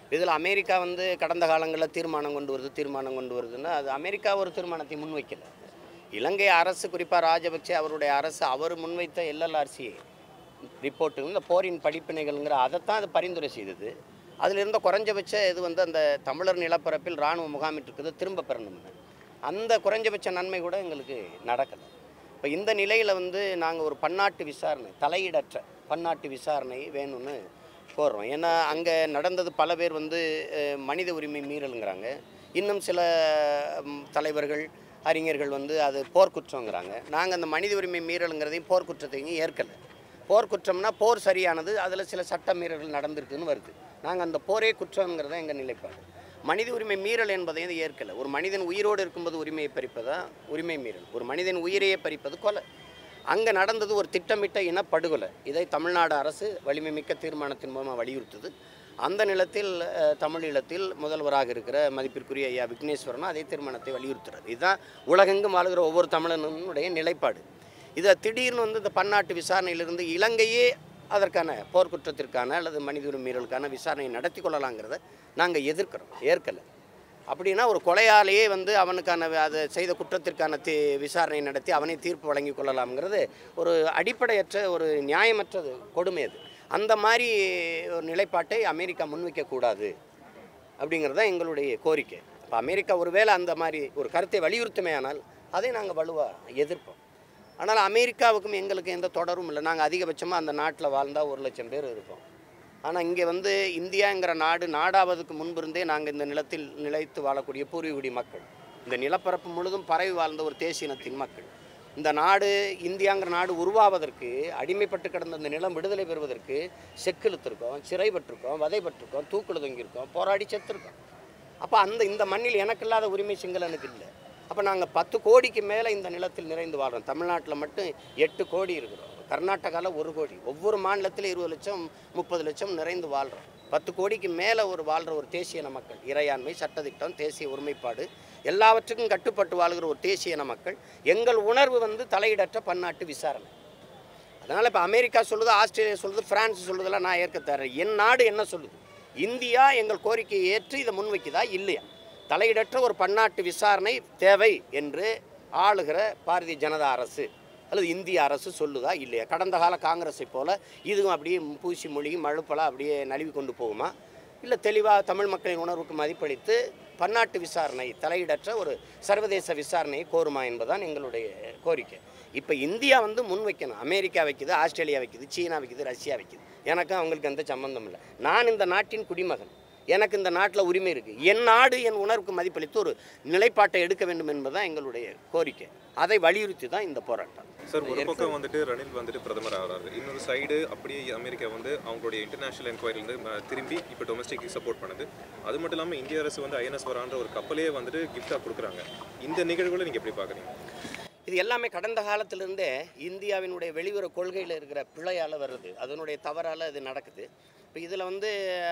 இதில் அமெரிக்கா வந்து கடந்த காலங்களில் தீர்மானம் கொண்டு வருது தீர்மானம் கொண்டு வருதுன்னா அது அமெரிக்கா ஒரு தீர்மானத்தை முன்வைக்கல இலங்கை அரசு குறிப்பாக ராஜபக்சே அவருடைய அரசு அவர் முன்வைத்த எல்எல்ஆர்சி ரிப்போர்ட்டு இந்த போரின் படிப்பினைகள்ங்கிற அதைத்தான் அது பரிந்துரை செய்தது அதில் இருந்த குறைஞ்சபட்ச இது வந்து அந்த தமிழர் நிலப்பரப்பில் இராணுவ முகாமிட்டிருக்குது திரும்ப பெறணும்னு அந்த குறைஞ்சபட்ச நன்மை கூட எங்களுக்கு நடக்கலை இப்போ இந்த நிலையில் வந்து நாங்கள் ஒரு பன்னாட்டு விசாரணை தலையிடற்ற பன்னாட்டு விசாரணை வேணும்னு கோர்றோம் ஏன்னா அங்கே நடந்தது பல பேர் வந்து அஹ், மனித உரிமை மீறலுங்கிறாங்க இன்னும் சில ம், தலைவர்கள் அறிஞர்கள் வந்து அது போர்க்குற்றங்கிறாங்க நாங்கள் அந்த மனித உரிமை மீறலுங்கிறதையும் போர்க்குற்றத்தையும் ஏற்கலை போர்க்குற்றம்னா போர் சரியானது அதில் சில சட்ட மீறல்கள் நடந்திருக்குன்னு வருது நாங்கள் அந்த போரே குற்றங்கிறத எங்கள் நிலைப்பாடு மனித உரிமை மீறல் என்பதையும் இது ஏற்கலை ஒரு மனிதன் உயிரோடு இருக்கும்போது உரிமையை பறிப்பதா உரிமை மீறல் ஒரு மனிதன் உயிரையே பறிப்பது கொலை அங்கே நடந்தது ஒரு திட்டமிட்ட இனப்படுகொலை இதை தமிழ்நாடு அரசு வலிமை மிக்க தீர்மானத்தின் மூலமாக வலியுறுத்துது அந்த நிலத்தில் அஹ், தமிழீழத்தில் முதல்வராக இருக்கிற மதிப்பிற்குரிய ஐயா விக்னேஸ்வரனும் அதே தீர்மானத்தை வலியுறுத்துறது இதுதான் உலகெங்கும் ஆளுகிற ஒவ்வொரு தமிழனுடைய நிலைப்பாடு இதை திடீர்னு வந்து இந்த பன்னாட்டு விசாரணையிலிருந்து இலங்கையே அதற்கான போர்க்குற்றத்திற்கான அல்லது மனித உரிமை மீறலுக்கான விசாரணையை நடத்தி கொள்ளலாங்கிறத நாங்கள் எதிர்க்கிறோம் ஏற்கலை அப்படின்னா ஒரு கொலையாலேயே வந்து அவனுக்கான அதை செய்த குற்றத்திற்கான தீ விசாரணை நடத்தி அவனை தீர்ப்பு வழங்கி கொள்ளலாம்ங்கிறது ஒரு அடிப்படையற்ற ஒரு நியாயமற்றது கொடுமை அது அந்த மாதிரி ஒரு நிலைப்பாட்டை அமெரிக்கா முன்வைக்கக்கூடாது அப்படிங்கிறது தான் எங்களுடைய கோரிக்கை இப்போ அமெரிக்கா ஒருவேளை அந்த மாதிரி ஒரு கருத்தை வலியுறுத்துமே ஆனால் அதை நாங்கள் வலுவாக எதிர்ப்போம் ஆனால் அமெரிக்காவுக்கும் எங்களுக்கு எந்த தொடரும் இல்லை நாங்கள் அதிகபட்சமாக அந்த நாட்டில் வாழ்ந்தால் ஒரு லட்சம் பேர் இருப்போம் ஆனால் இங்கே வந்து இந்தியாங்கிற நாடு நாடாவதுக்கு முன்பிருந்தே நாங்கள் இந்த நிலத்தில் நிலைத்து வாழக்கூடிய பூர்வீகுடி மக்கள் இந்த நிலப்பரப்பு முழுதும் பரவி வாழ்ந்த ஒரு தேசிய இனத்தின் மக்கள் இந்த நாடு இந்தியாங்கிற நாடு உருவாவதற்கு அடிமைப்பட்டு கிடந்த இந்த நிலம் விடுதலை பெறுவதற்கு செக்கிழுத்திருக்கோம் சிறைப்பட்டிருக்கோம் வதைப்பட்டிருக்கோம் தூக்குல தொங்கியிருக்கோம் போராடி செத்துருக்கோம் அப்போ அந்த இந்த மண்ணில் எனக்கு இல்லாத உரிமை சிங்களனுக்கு இல்லை அப்போ நாங்கள் பத்து கோடிக்கு மேலே இந்த நிலத்தில் நிறைந்து வாழ்கிறோம் தமிழ்நாட்டில் மட்டும் எட்டு கோடி இருக்கிறோம் கர்நாடகாவில் ஒரு கோடி ஒவ்வொரு மாநிலத்திலும் இருபது லட்சம் முப்பது லட்சம் நிறைந்து வாழ்கிறோம் பத்து கோடிக்கு மேலே ஒரு வாழ்கிற ஒரு தேசிய இன மக்கள் இறையாண்மை சட்டத்திட்டம் தேசிய ஒருமைப்பாடு எல்லாவற்றுக்கும் கட்டுப்பட்டு வாழ்கிற ஒரு தேசிய இன மக்கள் எங்கள் உணர்வு வந்து தலையிடற்ற பன்னாட்டு விசாரணை அதனால் இப்போ அமெரிக்கா சொல்லுது ஆஸ்திரேலியா சொல்லுது பிரான்ஸ் சொல்லுதெல்லாம் நான் ஏற்க தரேன் என் நாடு என்ன சொல்லுது இந்தியா எங்கள் கோரிக்கையை ஏற்று இதை முன்வைக்குதா இல்லையா தலையிடற்ற ஒரு பன்னாட்டு விசாரணை தேவை என்று ஆளுகிற பாரதிய ஜனதா அரசு அல்லது இந்திய அரசு சொல்லுதா இல்லையா கடந்த கால காங்கிரஸை போல இதுவும் அப்படியே பூசி மொழியும் மழுப்பலாக அப்படியே நழுவி கொண்டு போகுமா இல்லை தெளிவாக தமிழ் மக்களின் உணர்வுக்கு மதிப்பளித்து பன்னாட்டு விசாரணை தலையிடற்ற ஒரு சர்வதேச விசாரணையை கோருமா என்பதுதான் எங்களுடைய கோரிக்கை இப்போ இந்தியா வந்து முன் வைக்கணும் அமெரிக்கா வைக்குது ஆஸ்திரேலியா வைக்குது சீனா வைக்குது ரஷ்யா வைக்குது எனக்கும் அவங்களுக்கு எந்த சம்பந்தம் இல்லை நான் இந்த நாட்டின் குடிமகன் எனக்கு இந்த நாட்டில் உரிமை இருக்குது என் நாடு என் உணர்வுக்கு மதிப்பளித்து ஒரு நிலைப்பாட்டை எடுக்க வேண்டும் என்பதுதான் எங்களுடைய கோரிக்கை அதை வலியுறுத்தி தான் இந்த போராட்டம் சார் ஒரு பக்கம் வந்துட்டு ரணில் வந்துட்டு பிரதமர் ஆகிறாரு இன்னொரு சைடு அப்படியே அமெரிக்கா வந்து அவங்களுடைய இன்டர்நேஷனல் என்கொயரிலேருந்து திரும்பி இப்போ டொமஸ்டிக் சப்போர்ட் பண்ணுது அது மட்டும் இல்லாமல் இந்திய அரசு வந்து ஐஎன்எஸ் வரான்ற ஒரு கப்பலையே வந்துட்டு கிஃப்டாக கொடுக்குறாங்க இந்த நிகழ்வுகளை நீங்கள் எப்படி பார்க்குறீங்க இது எல்லாமே கடந்த காலத்திலிருந்தே இந்தியாவினுடைய வெளியுறவு கொள்கையில் இருக்கிற பிழையால் வருது அதனுடைய தவறால் அது நடக்குது இப்போ இதில் வந்து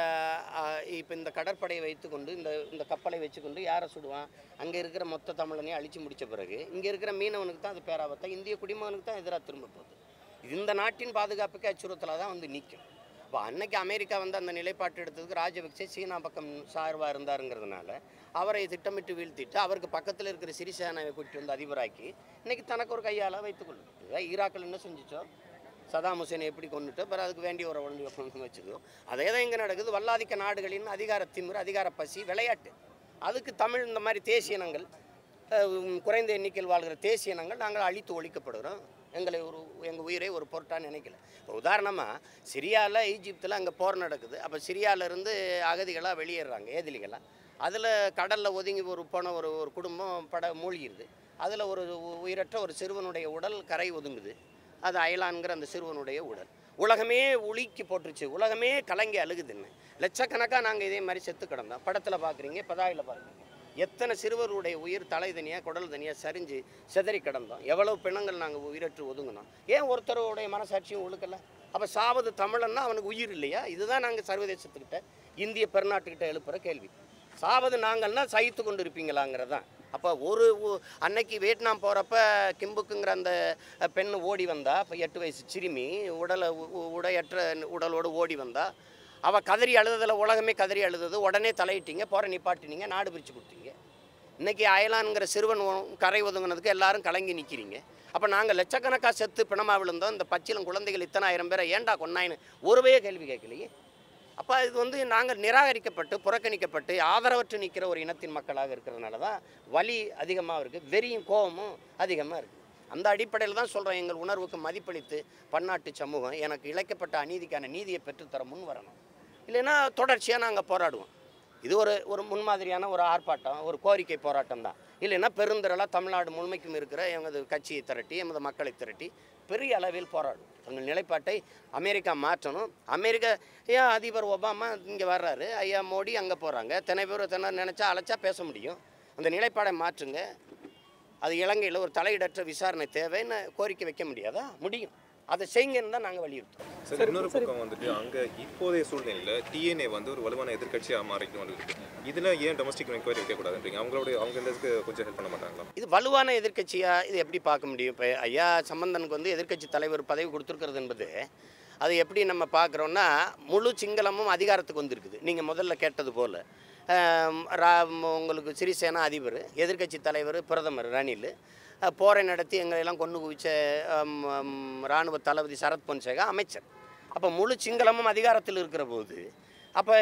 இப்போ இந்த கடற்படையை வைத்துக்கொண்டு இந்த இந்த கப்பலை வச்சுக்கொண்டு யாரை சுடுவான் அங்கே இருக்கிற மொத்த தமிழனையும் அழிச்சு முடித்த பிறகு இங்கே இருக்கிற மீனவனுக்கு தான் அது பேராபத்தா இந்திய குடிமகனுக்கு தான் எதிராக திரும்ப போகுது இது இந்த நாட்டின் பாதுகாப்புக்கு அச்சுறுத்தலாக தான் வந்து நிற்கும் இப்போ அன்னைக்கு அமெரிக்கா வந்து அந்த நிலைப்பாட்டு எடுத்ததுக்கு ராஜபக்சே சீனா பக்கம் சார்பாக இருந்தாருங்கிறதுனால அவரை திட்டமிட்டு வீழ்த்திட்டு அவருக்கு பக்கத்தில் இருக்கிற சிறிசேனாவை கூட்டிட்டு வந்து அதிபராக்கி இன்னைக்கு தனக்கு ஒரு கையால் வைத்துக்கொள்ளும் இதுதான் ஈராக்கில் என்ன செஞ்சுச்சோ சதாம் ஹுசேனை எப்படி கொண்டுட்டு அப்புறம் அதுக்கு வேண்டிய ஒரு உடனே கொண்டு வச்சதோ அதே தான் இங்கே நடக்குது வல்லாதிக்க நாடுகளின் அதிகார திமிரு அதிகார பசி விளையாட்டு அதுக்கு தமிழ் இந்த மாதிரி தேசிய இனங்கள் அஹ், உம், குறைந்த எண்ணிக்கையில் வாழ்கிற தேசிய இனங்கள் நாங்கள் அழித்து ஒழிக்கப்படுகிறோம் எங்களை ஒரு எங்கள் உயிரை ஒரு பொருட்டாக நினைக்கல இப்போ உதாரணமாக சிரியாவில் ஈஜிப்தில் அங்கே போர் நடக்குது அப்போ சிரியாவிலேருந்து அகதிகளாக வெளியேறாங்க ஏதிலிகளாக அதில் கடலில் ஒதுங்கி ஒரு போன ஒரு ஒரு குடும்பம் பட மூழ்கிடுது அதில் ஒரு உ- உயிரற்ற ஒரு சிறுவனுடைய உடல் கரை ஒதுங்குது அது அயலான்கிற அந்த சிறுவனுடைய உடல் உலகமே உலுக்கி போட்டுருச்சு உலகமே கலங்கி அழுகுதுன்னு லட்சக்கணக்காக நாங்கள் இதே மாதிரி செத்து கிடந்தோம் படத்தில் பார்க்குறீங்க பதாயில் பார்க்குறீங்க எத்தனை சிறுவருடைய உயிர் தலை தனியாக குடல் தனியாக சரிஞ்சு சிதறி கிடந்தோம் எவ்வளவு பிணங்கள் நாங்கள் உயிரற்று ஒதுங்கினோம் ஏன் ஒருத்தருடைய மனசாட்சியும் ஒழுக்கல அப்போ சாவது தமிழன்னா அவனுக்கு உயிர் இல்லையா இதுதான் நாங்கள் சர்வதேசத்துக்கிட்ட இந்திய பெருநாட்டுக்கிட்ட எழுப்புகிற கேள்வி சாவது நாங்கள்னா சகித்து கொண்டு இருப்பீங்களாங்கிறதான் அப்போ ஒரு ஊ- அன்னைக்கு வியட்நாம் போகிறப்ப கிம்புக்குங்கிற அந்த அஹ், பெண் ஓடி வந்தா இப்போ எட்டு வயசு சிறுமி உடலை உ- உ- உடையற்ற உடலோடு ஓடி வந்தா அவள் கதறி அழுததில் உலகமே கதறி அழுதது உடனே தலையிட்டீங்க போகிற நிப்பாட்டினீங்க நாடு பிரித்து கொடுத்தீங்க இன்றைக்கி அயலான்ங்கிற சிறுவன் ஒ- கரை ஒதுங்கினதுக்கு எல்லாரும் கலங்கி நிற்கிறீங்க அப்போ நாங்கள் லட்சக்கணக்காக செத்து பிணமாக விழுந்தோம் இந்த பச்சிலம் குழந்தைகள் இத்தனை ஆயிரம் பேரை ஏன்டா கொன்னாயின்னு ஒருவே கேள்வி கேட்கலையே அப்போ இது வந்து நாங்கள் நிராகரிக்கப்பட்டு புறக்கணிக்கப்பட்டு ஆதரவற்று நிற்கிற ஒரு இனத்தின் மக்களாக இருக்கிறதுனால தான் வலி அதிகமாக இருக்குது வெறியும் கோபமும் அதிகமாக இருக்குது அந்த அடிப்படையில் தான் சொல்கிறேன் எங்கள் உணர்வுக்கு மதிப்பளித்து பன்னாட்டு சமூகம் எனக்கு இழைக்கப்பட்ட அநீதிக்கான நீதியை பெற்றுத்தர முன் வரணும் இல்லைன்னா தொடர்ச்சியாக நாங்கள் போராடுவோம் இது ஒரு ஒரு முன்மாதிரியான ஒரு ஆர்ப்பாட்டம் ஒரு கோரிக்கை போராட்டம் தான் இல்லைன்னா பெருந்திரளாக தமிழ்நாடு முழுமைக்கும் இருக்கிற எமது கட்சியை திரட்டி எமது மக்களை திரட்டி பெரிய அளவில் போராடும் தங்கள் நிலைப்பாட்டை அமெரிக்கா மாற்றணும் அமெரிக்கா ஏன் அதிபர் ஒபாமா இங்கே வர்றாரு ஐயா மோடி அங்கே போகிறாங்க தினை பேர் தினை நினச்சா அழைச்சா பேச முடியும் அந்த நிலைப்பாடை மாற்றுங்க அது இலங்கையில் ஒரு தலையிடற்ற விசாரணை தேவைன்னு கோரிக்கை வைக்க முடியாதா முடியும் அதை செய்யுங்கன்னு தான் நாங்கள் வலியுறுத்தோம் சார் இன்னொரு பக்கம் வந்துட்டு அங்க இப்போதைய சூழ்நிலையில டிஎன்ஏ வந்து ஒரு வலுவான எதிர்க்கட்சியா மாறிட்டு வந்துருக்கு இதுல ஏன் டொமஸ்டிக் என்கொயரி வைக்கக்கூடாதுன்றீங்க அவங்களுடைய அவங்க இந்த இதுக்கு கொஞ்சம் ஹெல்ப் பண்ண மாட்டாங்களா இது வலுவான எதிர்க்கட்சியாக இது எப்படி பார்க்க முடியும் இப்போ ஐயா சம்பந்தனுக்கு வந்து எதிர்க்கட்சி தலைவர் பதவி கொடுத்துருக்கிறது என்பது அது எப்படி நம்ம பார்க்குறோன்னா முழு சிங்களமும் அதிகாரத்துக்கு வந்திருக்குது நீங்கள் முதல்ல கேட்டது போல் உங்களுக்கு சிறிசேனா அதிபர் எதிர்க்கட்சி தலைவர் பிரதமர் ரணில் அஹ், போரை நடத்தி எங்களை எல்லாம் கொண்டு குவிச்ச அம், அம், இராணுவ தளபதி சரத் பொன்சேகா அமைச்சர் அப்போ முழு சிங்களமும் அதிகாரத்தில் இருக்கிற போது அப்போ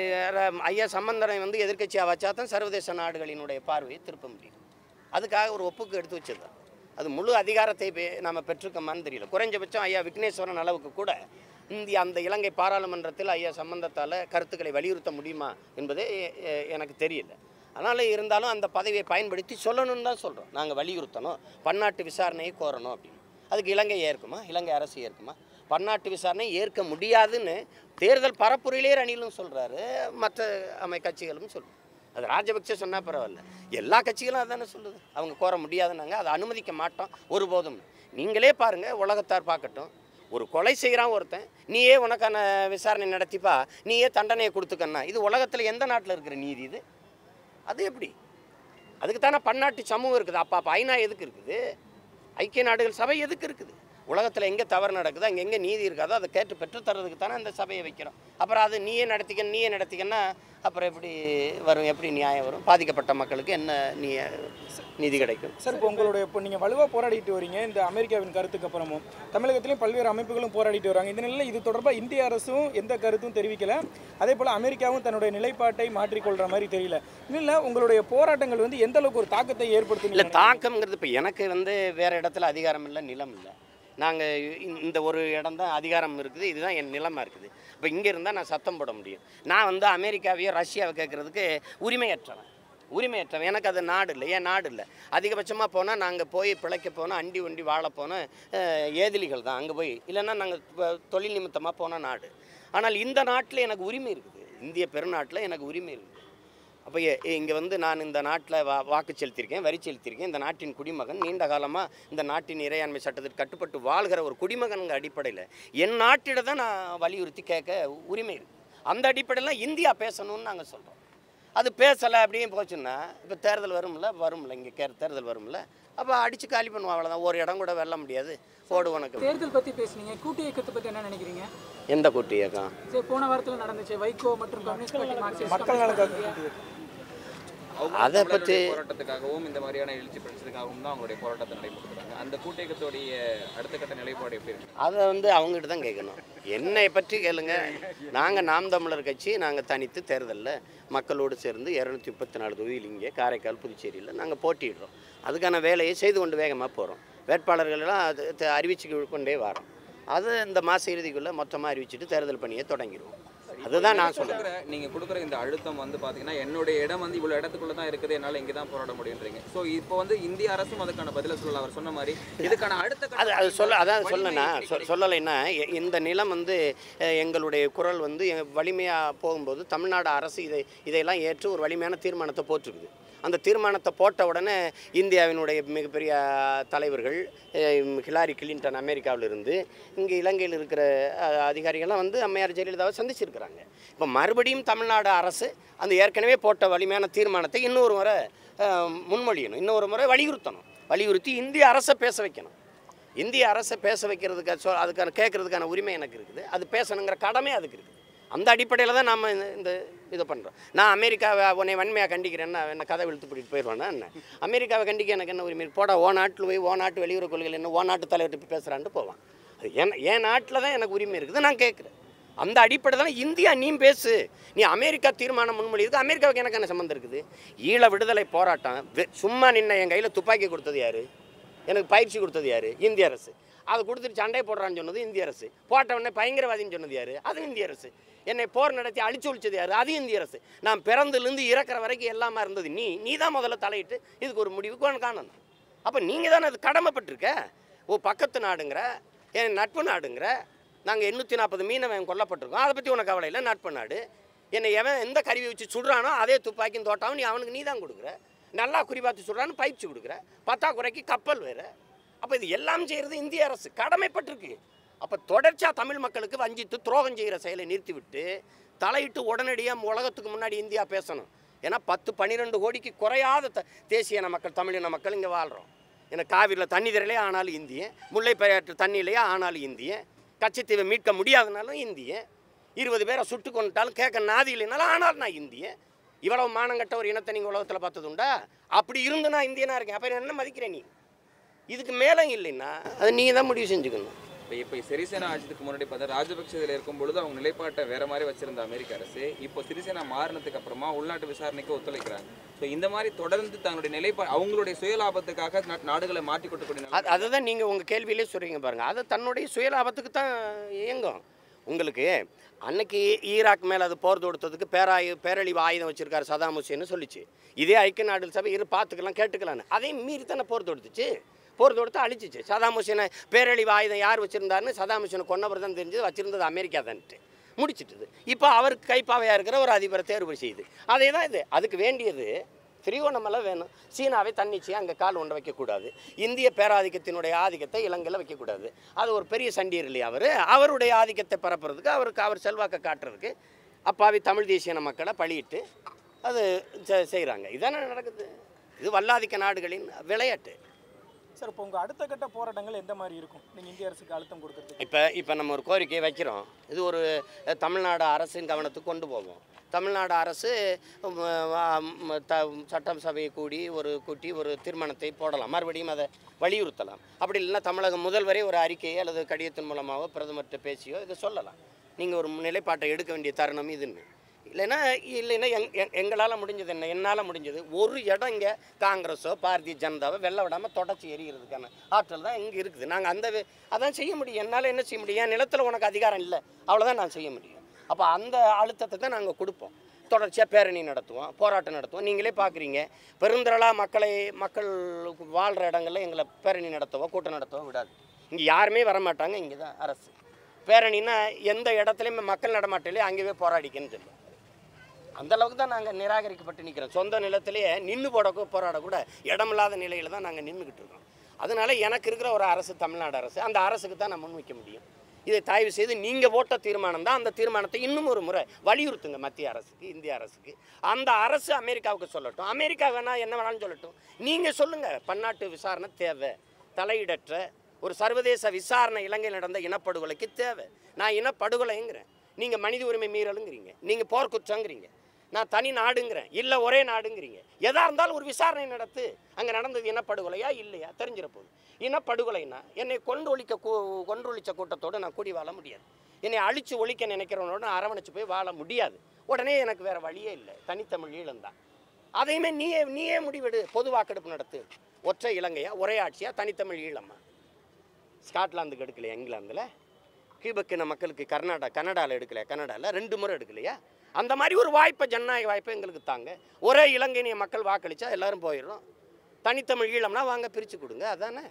ஐயா சம்பந்தனை வந்து எதிர்க்கட்சியாக வச்சா தான் சர்வதேச நாடுகளினுடைய பார்வையை திருப்ப முடியும் அதுக்காக ஒரு ஒப்புக்கு எடுத்து வச்சது அது முழு அதிகாரத்தை பெ- நாம பெற்றிருக்கோமான்னு தெரியல குறைஞ்சபட்சம் ஐயா விக்னேஸ்வரன் அளவுக்கு கூட இந்திய அந்த இலங்கை பாராளுமன்றத்தில் ஐயா சம்பந்தத்தால் கருத்துக்களை வலியுறுத்த முடியுமா என்பதே எ- எ- எனக்கு தெரியல அதனால் இருந்தாலும் அந்த பதவியை பயன்படுத்தி சொல்லணும்னு தான் சொல்கிறோம் நாங்கள் வலியுறுத்தணும் பன்னாட்டு விசாரணையை கோரணும் அப்படின்னு அதுக்கு இலங்கை ஏற்குமா இலங்கை அரசு ஏற்குமா பன்னாட்டு விசாரணை ஏற்க முடியாதுன்னு தேர்தல் பரப்புரையிலே ரணிலும் சொல்கிறாரு மற்ற அமை கட்சிகளும் சொல்லுது அது ராஜபக்சே சொன்னால் பரவாயில்ல எல்லா கட்சிகளும் அதானே சொல்லுது அவங்க கோர முடியாதுன்னாங்க அதை அனுமதிக்க மாட்டோம் ஒருபோதும் நீங்களே பாருங்கள் உலகத்தார் பார்க்கட்டும் ஒரு கொலை செய்கிறான் ஒருத்தன் நீயே உனக்கான விசாரணை நடத்திப்பா நீயே தண்டனையை கொடுத்துக்கன்னா இது உலகத்தில் எந்த நாட்டில் இருக்கிற நீதி இது அது எப்படி அதுக்கு தானே பன்னாட்டு சமூகம் இருக்குது அப்போ அப்போ ஐநா எதுக்கு இருக்குது ஐக்கிய நாடுகள் சபை எதுக்கு இருக்குது உலகத்தில் எங்கே தவறு நடக்குதோ அங்கே எங்கே நீதி இருக்காதோ அதை கேட்டு பெற்றுத்தரதுக்கு தானே அந்த சபையை வைக்கிறோம் அப்புறம் அது நீயே நடத்திக்க நீயே நடத்திக்கன்னா அப்புறம் எப்படி வரும் எப்படி நியாயம் வரும் பாதிக்கப்பட்ட மக்களுக்கு என்ன நீ நீதி கிடைக்கும் சார் இப்போ உங்களுடைய இப்போ நீங்கள் வலுவாக போராடிட்டு வரீங்க இந்த அமெரிக்காவின் கருத்துக்கு அப்புறமும் தமிழகத்திலையும் பல்வேறு அமைப்புகளும் போராடிட்டு வராங்க இந்த நிலையில் இது தொடர்பாக இந்திய அரசும் எந்த கருத்தும் தெரிவிக்கல அதே போல் அமெரிக்காவும் தன்னுடைய நிலைப்பாட்டை மாற்றிக்கொள்கிற மாதிரி தெரியல இல்லை உங்களுடைய போராட்டங்கள் வந்து எந்த அளவுக்கு ஒரு தாக்கத்தை இல்லை ஏற்படுத்தும் தாக்கம்ங்கிறது இப்போ எனக்கு வந்து வேறு இடத்துல அதிகாரம் இல்லை நிலம் இல்லை நாங்கள் இந்த ஒரு இடம் தான் அதிகாரம் இருக்குது இதுதான் என் நிலமாக இருக்குது இப்போ இங்கே இருந்தால் நான் சத்தம் போட முடியும் நான் வந்து அமெரிக்காவையோ ரஷ்யாவை கேட்குறதுக்கு உரிமையற்றவன் உரிமையற்றவன் எனக்கு அது நாடு இல்லை ஏன் நாடு இல்லை அதிகபட்சமாக போனால் நாங்கள் போய் பிழைக்க போனால் அண்டி ஒண்டி வாழ போனால் ஏதிலிகள் தான் அங்கே போய் இல்லைன்னா நாங்கள் தொழில் நிமித்தமாக போன நாடு ஆனால் இந்த நாட்டில் எனக்கு உரிமை இருக்குது இந்திய பெருநாட்டில் எனக்கு உரிமை இருக்குது அப்போ இங்கே வந்து நான் இந்த நாட்டில் வா வாக்கு செலுத்தியிருக்கேன் வரி செலுத்தியிருக்கேன் இந்த நாட்டின் குடிமகன் நீண்ட காலமாக இந்த நாட்டின் இறையாண்மை சட்டத்திற்கு கட்டுப்பட்டு வாழ்கிற ஒரு குடிமகனுங்க அடிப்படையில் என் நாட்டிட தான் நான் வலியுறுத்தி கேட்க உரிமை இருக்குது அந்த அடிப்படையில் இந்தியா பேசணும்னு நாங்கள் சொல்கிறோம் அது பேசலை அப்படியே போச்சுன்னா இப்போ தேர்தல் வரும்ல வரும்ல இங்கே கே தேர்தல் வரும்ல அப்போ அடித்து காலி பண்ணுவோம் அவ்வளோதான் ஒரு இடம் கூட வெல்ல முடியாது ஓடு உனக்கு தேர்தல் பத்தி பேசுனீங்க கூட்டு இயக்கத்தை பத்தி என்ன நினைக்கிறீங்க எந்த கூட்டு இயக்கம் சரி போன வாரத்தில் நடந்துச்சு வைகோ மற்றும் கம்யூனிஸ்ட் பார்ட்டி மார்க்சிஸ்ட் மக்கள் நலன் காக்க அதை பற்றி போராட்டத்துக்காகவும் இந்த மாதிரியான எழுச்சி பிரச்சனைக்காகவும் தான் அவங்களுடைய போராட்டத்தை நடைபெறுறாங்க அந்த கூட்டயக்கத்துடைய அடுத்த கட்ட நிலைப்பாடு எப்படி இருக்கு அதை வந்து அவங்ககிட்ட தான் கேட்கணும் என்னை பற்றி கேளுங்க நாங்கள் நாம் தமிழர் கட்சி நாங்கள் தனித்து தேர்தலில் மக்களோடு சேர்ந்து இரநூத்தி முப்பத்தி நாலு தொகுதியில் இங்கே காரைக்கால் புதுச்சேரியில் நாங்கள் போட்டியிடுறோம் அதுக்கான வேலையை செய்து கொண்டு வேகமாக போகிறோம் வேட்பாளர்களெல்லாம் அது த- அறிவிச்சு கொண்டே வரோம் அது இந்த மாத இறுதிக்குள்ளே மொத்தமாக அறிவிச்சிட்டு தேர்தல் பணியை தொடங்கிடுவோம் அதுதான் நான் சொல்கிறேன் கொடுக்குற நீங்க கொடுக்குற இந்த அழுத்தம் வந்து பாத்தீங்கன்னா என்னுடைய இடம் வந்து இவ்வளவு இடத்துக்குள்ள தான் இருக்குது என்னால இங்க தான் போராட முடியுன்றீங்க சோ இப்போ வந்து இந்திய அரசும் அதுக்கான பதில சொல்லல அவர் சொன்ன மாதிரி இதுக்கான அடுத்த கட்ட அது அது சொல்ல அதான் வலிமை சொன்னேன்னா எப்படி சொ- கிடைக்கும்? சொல்லலைன்னா எ- இந்த நிலம் வந்து அஹ், எங்களுடைய குரல் வந்து வலிமையாக போகும்போது தமிழ்நாடு அரசு இதை இதையெல்லாம் ஏற்று ஒரு வலிமையான தீர்மானத்தை போட்டிருக்குது அந்த தீர்மானத்தை போட்ட உடனே இந்தியாவினுடைய மிகப்பெரிய தலைவர்கள் அஹ், ஹிலாரி கிளின்டன் அமெரிக்காவிலிருந்து இங்கே இலங்கையில் இருக்கிற அஹ், அதிகாரிகள்லாம் வந்து அம்மையார் ஜெயலலிதாவை சந்திச்சிருக்கிறாங்க இப்போ மறுபடியும் தமிழ்நாடு அரசு அந்த ஏற்கனவே போட்ட வலிமையான தீர்மானத்தை இன்னொரு முறை அஹ், முன்மொழியணும் இன்னொரு முறை வலியுறுத்தணும் வலியுறுத்தி இந்திய அரசை பேச வைக்கணும் இந்திய அரசை பேச வைக்கிறதுக்கு சொ அதுக்கான கேட்கறதுக்கான உரிமை எனக்கு இருக்குது அது பேசணுங்கிற கடமை அதுக்கு இருக்குது அந்த அடிப்படையில் தான் நம்ம இந்த- இந்த இதை பண்ணுறோம் நான் அமெரிக்காவை உன்னை வன்மையாக கண்டிக்கிறேன்னா என்ன கதை இழுத்து பிடிட்டு போயிடுவானா என்ன அமெரிக்காவை கண்டிக்க எனக்கு என்ன உரிமை போடா ஓ நாட்டில் போய் ஓ நாட்டு வெளியுறவு கொள்கைகள் என்ன ஓ நாட்டு தலைவர்கிட்ட போய் பேசுகிறான்ட்டு போவான் அது என் என் நாட்டில் தான் எனக்கு உரிமை இருக்குது நான் கேட்குறேன் அந்த அடிப்படை தான் இந்தியா நீ பேசு நீ அமெரிக்கா தீர்மானம் முன்மொழியுது அமெரிக்காவுக்கு எனக்கு என்ன சம்மந்தம் இருக்குது ஈழ விடுதலை போராட்டம் வெ- சும்மா நின்ன என் கையில் துப்பாக்கி கொடுத்தது யாரு எனக்கு பயிற்சி கொடுத்தது யாரு இந்திய அரசு அதை கொடுத்துட்டு சண்டை போடுறான்னு சொன்னது இந்திய அரசு போட்ட உடனே பயங்கரவாதின்னு சொன்னது யாரு அது இந்திய அரசு என்னை போர் நடத்தி அழிச்சு ஒழிச்சது யாரு அது இந்திய அரசு நான் பிறந்திலிருந்து இறக்குற வரைக்கும் எல்லாமே இருந்தது நீ நீ தான் முதல்ல தலையிட்டு இதுக்கு ஒரு முடிவுக்கு ஒன்று காணணும் அப்போ நீங்கள் தானே அது கடமைப்பட்டிருக்க ஓ பக்கத்து நாடுங்கிற என் நட்பு நாடுங்கிற நாங்கள் எண்ணூற்றி நாற்பது மீனவன் கொல்லப்பட்டிருக்கோம் அதை பற்றி உனக்கு கவலை இல்லை நட்பு நாடு என்னை எவன் எந்த கருவி வச்சு சுடுறானோ அதே துப்பாக்கியும் தோட்டாவும் நீ அவனுக்கு நீ தான் கொடுக்குற நல்லா குறிபார்த்து சுடுறான்னு பயிற்சி கொடுக்குற பத்தாக்குறைக்கு கப்பல் வேறு அப்போ இது எல்லாம் செய்கிறது இந்திய அரசு கடமைப்பட்டிருக்கு அப்போ தொடர்ச்சியாக தமிழ் மக்களுக்கு வஞ்சித்து துரோகம் செய்கிற செயலை நிறுத்திவிட்டு தலையிட்டு உடனடியாக உலகத்துக்கு முன்னாடி இந்தியா பேசணும் ஏன்னா பத்து பன்னிரெண்டு கோடிக்கு குறையாத த தேசிய இன மக்கள் தமிழின மக்கள் இங்கே வாழ்கிறோம் ஏன்னா காவிரியில் தண்ணி தரலையே ஆனாலும் இந்திய முல்லை பெரியாற்று தண்ணியிலேயே ஆனாலும் இந்திய கச்சத்தீவை மீட்க முடியாதனாலும் இந்திய இருபது பேரை சுட்டு கொண்டுட்டாலும் கேட்க நாதி இல்லைனாலும் ஆனாலும் நான் இந்திய இவ்வளவு மானங்கட்ட ஒரு இனத்தை நீங்கள் உலகத்தில் பார்த்ததுண்டா அப்படி இருந்து நான் இந்தியனாக இருக்கேன் அப்போ என்ன மதிக்கிறேன் நீ இதுக்கு மேலே இல்லைன்னா அதை நீங்கள் தான் முடிவு செஞ்சுக்கணும் இப்போ இப்போ சிறிசேனா ஆட்சிக்கு முன்னாடி பார்த்தா ராஜபக்சேதில் இருக்கும் பொழுது அவங்க நிலைப்பாட்டை வேற மாதிரி வச்சிருந்த அமெரிக்க அரசு இப்போ சிறிசேனா மாறினதுக்கு அப்புறமா உள்நாட்டு விசாரணைக்கு ஒத்துழைக்கிறாங்க ஸோ இந்த மாதிரி தொடர்ந்து தங்களுடைய நிலைப்பா அவங்களுடைய சுயலாபத்துக்காக நா- நாடுகளை மாற்றி கொட்டக்கூடிய நிலை- அது அதுதான் நீங்கள் உங்கள் கேள்வியிலே சொல்கிறீங்க பாருங்கள் அது தன்னுடைய சுயலாபத்துக்கு தான் இயங்கும் உங்களுக்கு அன்னைக்கு ஈராக் மேலே அது போர் தொடுத்ததுக்கு பேராயு பேரழிவு ஆயுதம் வச்சிருக்காரு சதாம் ஹுசேன்னு சொல்லிச்சு இதே ஐக்கிய நாடுகள் சபை இரு பார்த்துக்கலாம் கேட்டுக்கலான்னு அதையும் மீறி தானே போர் தொடுத்துச்சு போர் தொடுத்து அழிச்சிச்சு சதாம் ஹுசேனை பேரழிவு ஆயுதம் யார் வச்சுருந்தாருன்னு சதாம் ஹுசேனை கொன்னவர் தான் தெரிஞ்சது வச்சிருந்தது அமெரிக்கா தான்ட்டு முடிச்சிட்டுது இப்போ அவருக்கு கைப்பாவையாக இருக்கிற ஒரு அதிபரை தேர்வு செய்யுது அதே தான் இது அதுக்கு வேண்டியது திரிகோணமெல்லாம் வேணும் சீனாவை தன்னிச்சையாக அங்கே கால் ஒன்று வைக்கக்கூடாது இந்திய பேராதிக்கத்தினுடைய ஆதிக்கத்தை இலங்கையில் வைக்கக்கூடாது அது ஒரு பெரிய சண்டியர் இல்லையா அவர் அவருடைய ஆதிக்கத்தை பரப்புறதுக்கு அவருக்கு அவர் செல்வாக்கை காட்டுறதுக்கு அப்பாவி தமிழ் தேசியன மக்களை பழியிட்டு அது செய்கிறாங்க இதானே நடக்குது இது வல்லாதிக்க நாடுகளின் விளையாட்டு சார் இப்போ உங்கள் அடுத்த கட்ட போராட்டங்கள் எந்த மாதிரி இருக்கும் நீங்கள் இந்திய அரசுக்கு அழுத்தம் கொடுக்கறதுக்கு இப்போ இப்போ நம்ம ஒரு கோரிக்கையை வைக்கிறோம் இது ஒரு அஹ், தமிழ்நாடு அரசின் கவனத்துக்கு கொண்டு போவோம் தமிழ்நாடு அரசு உம், ஆ, ம், த சட்டம் சபையை கூடி ஒரு கூட்டி ஒரு தீர்மானத்தை போடலாம் மறுபடியும் அதை வலியுறுத்தலாம் அப்படி இல்லைன்னா தமிழக முதல்வரே ஒரு அறிக்கையை அல்லது கடிதத்தின் மூலமாகவோ பிரதமர்கிட்ட பேசியோ இதை சொல்லலாம் நீங்கள் ஒரு நிலைப்பாட்டை எடுக்க வேண்டிய தருணம் இதுன்னு இல்லைன்னா இல்லைன்னா எங் எங்- எங்களால் முடிஞ்சது என்ன என்னால் முடிஞ்சது ஒரு இடம் இங்கே காங்கிரஸோ பாரதிய ஜனதாவோ வெள்ள விடாமல் தொடச்சி எறிகிறதுக்கான ஆற்றல் தான் இங்கே இருக்குது நாங்கள் அந்த வே- அதான் செய்ய முடியும் என்னால் என்ன செய்ய முடியும் என் நிலத்தில் உனக்கு அதிகாரம் இல்லை அவ்வளோதான் நான் செய்ய முடியும் அப்போ அந்த அழுத்தத்தை தான் நாங்கள் கொடுப்போம் தொடர்ச்சியாக பேரணி நடத்துவோம் போராட்டம் நடத்துவோம் நீங்களே பார்க்குறீங்க பெருந்திரளாக மக்களை மக்கள் வாழ்கிற இடங்களில் எங்களை பேரணி நடத்தவோ கூட்டம் நடத்தவோ விடாது இங்கே யாருமே வரமாட்டாங்க இங்கே தான் அரசு பேரணின்னா எந்த இடத்துலையுமே மக்கள் நடமாட்டிலே அங்கேயே போராடிக்கன்னு சொல்லுவோம் அந்த அளவுக்கு தான் நாங்கள் நிராகரிக்கப்பட்டு நிற்கிறோம் சொந்த நிலத்திலேயே நின்று போட போராடக்கூட இடமில்லாத நிலையில் தான் நாங்கள் நின்றுக்கிட்டு இருக்கோம் அதனால எனக்கு இருக்கிற ஒரு அரசு தமிழ்நாடு அரசு அந்த அரசுக்கு தான் நான் முன்வைக்க முடியும் இதை தயவு செய்து நீங்கள் போட்ட தீர்மானம் தான் அந்த தீர்மானத்தை இன்னும் ஒரு முறை வலியுறுத்துங்க மத்திய அரசுக்கு இந்திய அரசுக்கு அந்த அரசு அமெரிக்காவுக்கு சொல்லட்டும் அமெரிக்கா வேணா என்ன வேணாலும் சொல்லட்டும் நீங்கள் சொல்லுங்கள் பன்னாட்டு விசாரணை தேவை தலையிடற்ற ஒரு சர்வதேச விசாரணை இலங்கையில் நடந்த இனப்படுகொலைக்கு தேவை நான் இனப்படுகொலைங்கிறேன் நீங்கள் மனித உரிமை மீறலுங்கிறீங்க நீங்கள் போர்க்குற்றங்கிறீங்க நான் தனி நாடுங்கிறேன் இல்லை ஒரே நாடுங்கிறீங்க எதா இருந்தாலும் ஒரு விசாரணை நடத்து அங்கே நடந்தது இனப்படுகொலையா இல்லையா தெரிஞ்சிட போகுது இனப்படுகொலைனா என்னை கொண்டு ஒழிக்க கூ கொன்றொழிச்ச கூட்டத்தோடு நான் கூடி வாழ முடியாது என்னை அழிச்சு ஒழிக்க நினைக்கிறவனோட நான் அரவணைச்சு போய் வாழ முடியாது உடனே எனக்கு வேறு வழியே இல்லை தனித்தமிழ் ஈழந்தான் அதையுமே நீயே நீயே முடிவெடு பொது வாக்கெடுப்பு நடத்து ஒற்றை இலங்கையா ஒரே ஆட்சியா தனித்தமிழ் ஈழமா ஸ்காட்லாந்துக்கு எடுக்கலையா இங்கிலாந்தில் கியூபக்கின மக்களுக்கு கர்நாடகா கனடாவில் எடுக்கலையா கனடாவில் ரெண்டு முறை எடுக்கலையா அந்த மாதிரி ஒரு வாய்ப்பை ஜனநாயக வாய்ப்பை எங்களுக்கு தாங்க ஒரே இலங்கையினிய மக்கள் வாக்களித்தா எல்லாரும் போயிடுறோம் தனித்தமிழ் ஈழம்னா வாங்க பிரித்து கொடுங்க அதானே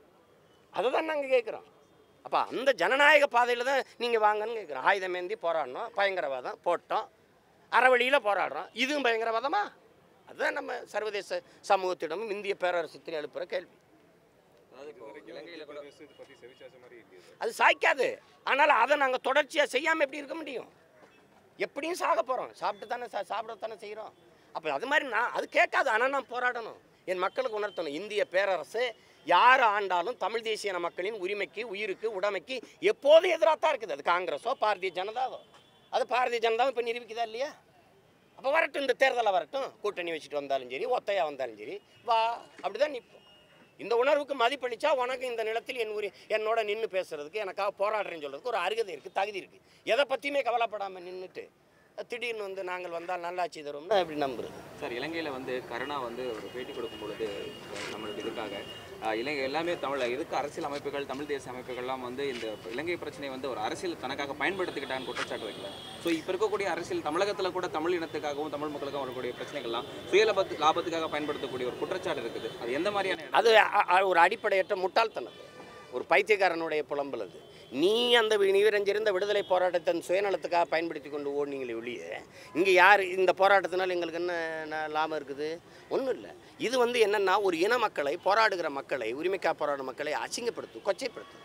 அதை தான் நாங்கள் கேட்குறோம் அப்போ அந்த ஜனநாயக பாதையில் தான் நீங்கள் வாங்கன்னு கேட்குறோம் ஆயுதம் ஏந்தி போராடணும் பயங்கரவாதம் போட்டோம் அறவழியில் போராடுறோம் இதுவும் பயங்கரவாதமா அதுதான் நம்ம சர்வதேச சமூகத்திடமும் இந்திய பேரரசத்தில் எழுப்புகிற கேள்வி அதாவது இப்போ இலங்கையில கூட இதை பற்றி செவிச்சாச்ச மாதிரி இல்லையே சார் அது சாய்க்காது ஆனால் அதை நாங்கள் தொடர்ச்சியாக செய்யாமல் எப்படி இருக்க முடியும் எப்படியும் சாக போகிறோம் சாப்பிட்டு தானே சா சாப்பிட தானே செய்கிறோம் அப்போ அது மாதிரி நான் அது கேட்காது ஆனால் நான் போராடணும் என் மக்களுக்கு உணர்த்தணும் இந்திய பேரரசு யார் ஆண்டாலும் தமிழ் தேசிய மக்களின் உரிமைக்கு உயிருக்கு உடைமைக்கு எப்போதும் எதிராக தான் இருக்குது அது காங்கிரஸோ பாரதிய ஜனதாவோ அது பாரதிய ஜனதாவும் இப்போ நிரூபிக்குதா இல்லையா அப்போ வரட்டும் இந்த தேர்தலில் வரட்டும் கூட்டணி வச்சுட்டு வந்தாலும் சரி ஒத்தையாக வந்தாலும் சரி வா அப்படி தான் நிற்போம் இந்த உணர்வுக்கு மதிப்பளிச்சா உனக்கு இந்த நிலத்தில் என் உரி என்னோட நின்று பேசுறதுக்கு எனக்காக போராடுறேன்னு சொல்கிறதுக்கு ஒரு அருகதை இருக்குது தகுதி இருக்குது எதை பற்றியுமே கவலைப்படாமல் நின்றுட்டு திடீர்னு வந்து நாங்கள் வந்தால் நல்லாட்சி தருவோம்னா எப்படி நம்புறது சார் இலங்கையில் வந்து கருணா வந்து ஒரு பேட்டி கொடுக்கும் பொழுது நம்மளுடைய இதுக்காக ஆஹ், இலங்கை எல்லாமே தமிழ் இதுக்கு அரசியல் அமைப்புகள் தமிழ் தேசிய அமைப்புகள்லாம் வந்து இந்த இலங்கை பிரச்சனை வந்து ஒரு அரசியல் தனக்காக பயன்படுத்திக்கிட்டான்னு குற்றச்சாட்டு வைக்கல ஸோ இப்போ இருக்கக்கூடிய அரசியல் தமிழகத்தில் கூட தமிழ் இனத்துக்காகவும் தமிழ் மக்களுக்கும் வரக்கூடிய பிரச்சனைகள்லாம் சுயலாபத்து லாபத்துக்காக பயன்படுத்தக்கூடிய ஒரு குற்றச்சாட்டு இருக்குது அது எந்த மாதிரியான அது அ- அ- ஒரு அடிப்படையற்ற முட்டாள்தனம் ஒரு பைத்தியக்காரனுடைய புலம்பல் அது நீ அந்த வி- நீவிரஞ்சிருந்த விடுதலை போராட்டத்தை அந்த சுயநலத்துக்காக பயன்படுத்தி கொண்டு ஓடினீங்களே ஒழிய இங்கே யார் இந்த போராட்டத்தினால் எங்களுக்கு என்ன ந- லாபம் இருக்குது ஒன்றும் இல்லை இது வந்து என்னென்னா ஒரு இன மக்களை போராடுகிற மக்களை உரிமைக்காக போராடுற மக்களை அசிங்கப்படுத்தும் கொச்சைப்படுத்தும்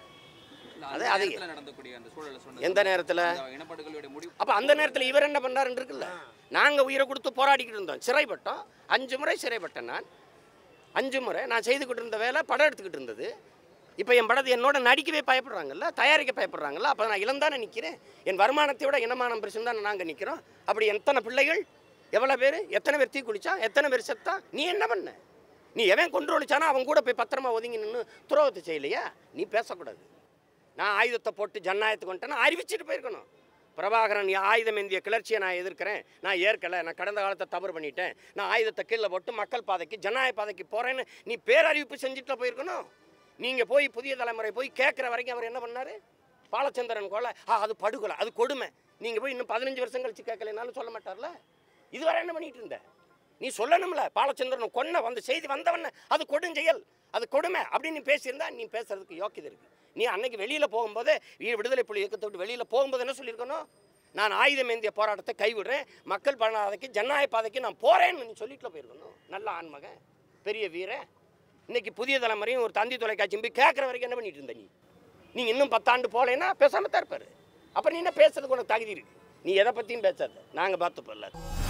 அது அது- நேரத்தில் நடந்தக்கூடிய அந்த சூழலை சொன்னது எந்த நேரத்தில் அந்த இனப்படுகொலையுடைய முடிவு அப்போ அந்த நேரத்தில் இவர் என்ன பண்ணாருன்னு இருக்குல்ல நாங்கள் உயிரை கொடுத்து போராடிக்கிட்டு இருந்தோம் சிறைப்பட்டோம் அஞ்சு முறை சிறைப்பட்டேன் நான் அஞ்சு முறை நான் செய்துக்கிட்டு இருந்த வேலை படம் எடுத்துக்கிட்டு இருந்தது இப்போ என் படத்தை என்னோட நடிக்கவே பயப்படுறாங்கல்ல தயாரிக்க பயப்படுறாங்கல்ல அப்போ நான் இளந்தானே நிற்கிறேன் என் வருமானத்தை விட இனமானம் பிரச்சனை தானே நாங்கள் நிற்கிறோம் அப்படி எத்தனை பிள்ளைகள் எவ்வளோ பேர் எத்தனை பேர் தீ குளிச்சா எத்தனை பேர் செத்தா நீ என்ன பண்ண நீ எவன் கொண்டு ஒழிச்சானா அவன் கூட போய் பத்திரமா ஒதுங்கி நின்று துரோகத்தை செய்யலையா நீ பேசக்கூடாது நான் ஆயுதத்தை போட்டு ஜனநாயகத்துக்கு வந்துட்டேன்னா அறிவிச்சிட்டு போயிருக்கணும் பிரபாகரன் நீ ஆயுதம் ஏந்திய கிளர்ச்சியை நான் எதிர்க்கிறேன் நான் ஏற்கலை நான் கடந்த காலத்தை தவறு பண்ணிட்டேன் நான் ஆயுதத்தை கீழே போட்டு மக்கள் பாதைக்கு ஜனநாயக பாதைக்கு போகிறேன்னு நீ பேரறிவிப்பு செஞ்சுட்டு போயிருக்கணும் நீங்கள் போய் புதிய தலைமுறை போய் கேட்குற வரைக்கும் அவர் என்ன பண்ணார் பாலச்சந்திரன் கொலை ஆ அது படுகொலை அது கொடுமை நீங்கள் போய் இன்னும் பதினஞ்சு வருஷம் கழிச்சு கேட்கலைனாலும் சொல்ல மாட்டார்ல இதுவரை என்ன பண்ணிட்டு இருந்த நீ சொல்லணும்ல பாலச்சந்திரன் கொன்ன வந்த செய்தி வந்தவன அது கொடுஞ்செயல் அது கொடுமை அப்படின்னு நீ பேசியிருந்தா நீ பேசுறதுக்கு யோக்கியதை இருக்கு நீ அன்னைக்கு வெளியில் போகும்போது வீ- விடுதலை புலி இயக்கத்தை விட்டு வெளியில் போகும்போது என்ன சொல்லியிருக்கணும் நான் ஆயுதம் ஏந்திய போராட்டத்தை கைவிடுறேன் மக்கள் பாதைக்கு ஜனநாயக பாதைக்கு நான் போகிறேன்னு நீ சொல்லிட்டு போயிருக்கணும் நல்ல ஆண்மகன் பெரிய வீரன் இன்னைக்கு புதிய தலைமுறையும் ஒரு தந்தி தொலைக்காட்சியும் போய் கேட்குற வரைக்கும் என்ன பண்ணிட்டு இருந்த நீ நீ இன்னும் பத்தாண்டு போகலைன்னா பேசாமல் தான் இருப்பாரு அப்புறம் நீ என்ன பேசுறதுக்கு உனக்கு தகுதி இருக்கு நீ எதை பற்றியும் பேசாத நாங்கள் பார்த்துப்போம்ல